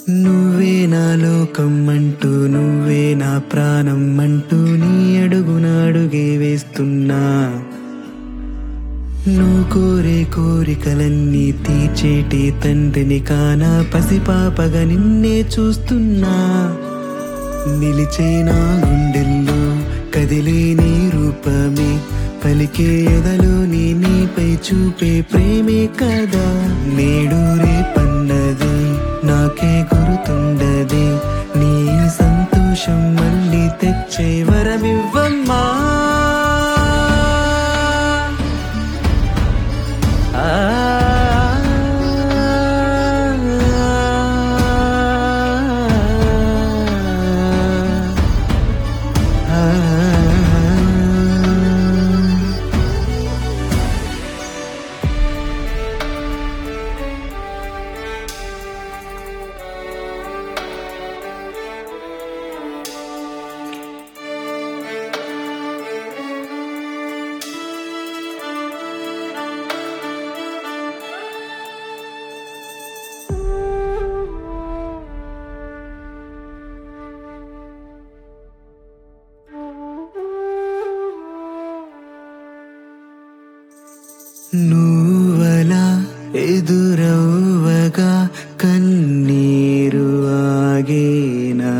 నువ్వే నా లోకం అంటూ నువ్వే నా ప్రాణం అంటూ నీ అడుగున అడుగే వేస్తున్నా నువ్వు కోరే కోరికలన్నీ తీర్చేటి తండ్రిని కానా పసిపాపగా నిన్నే చూస్తున్నా నిలిచే నా గుండెల్లో కదిలే నీ రూపమే పలికే ఎదలో నీ నీపై చూపే ప్రేమే కదా నేడు రేపన్నది నాకే గుర్తుండది నీ సంతోషం మళ్ళీ తెచ్చే వరమివ్వమ్మా నువ్వలా ఎదురవ్వగా కన్నీరు ఆగేనా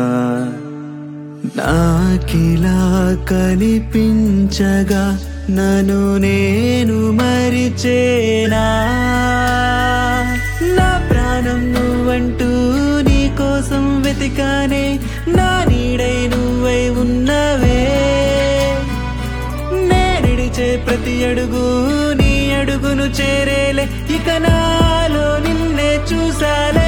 నాకిలా కనిపించగా నన్ను నేను మరిచేనా నా ప్రాణం నువ్వంటూ నీ కోసం వెతికానే నా నీడై నువ్వై ఉన్నవే నేనిడిచే ప్రతి అడుగు నీ అడుగును చేరేలే ఇక నాలో నిన్నే చూసాలే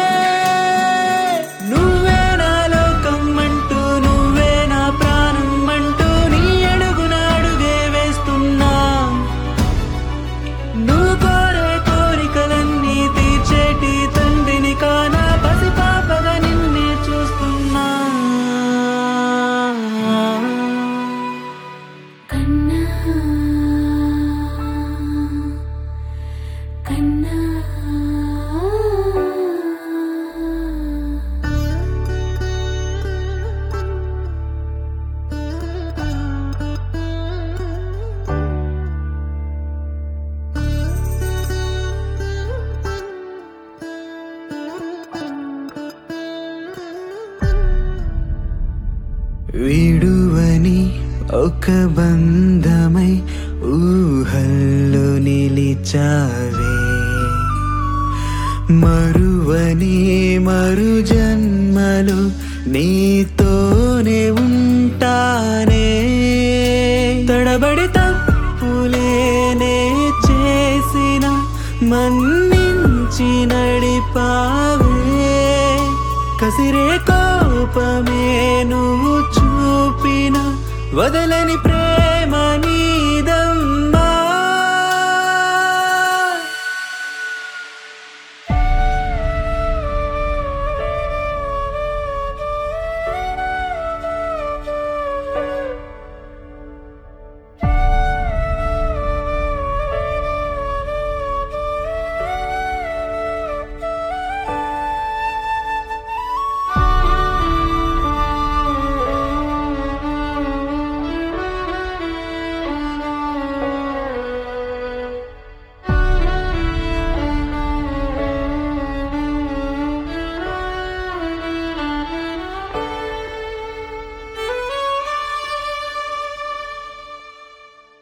నువ్వే నా లోకం అంటూ నువ్వే నా ప్రాణం అంటూ నీ అడుగున అడుగే వేస్తున్నా నువ్వు కోరే కోరికలన్నీ తీర్చేటి తండ్రిని కానా పసిపాపగా నిన్నే చూస్తున్నా కన్నా కన్నా విడువని ఒక బంధమై ఊహల్లో నిలిచావే మరువని మరు జన్మలు నీతోనే ఉంటానే తడబడి తప్పులేనే చేసిన మన్నించి నడిపావే కసిరే కోపమే నువ్వు చూపిన వదలని ప్రేమ నీ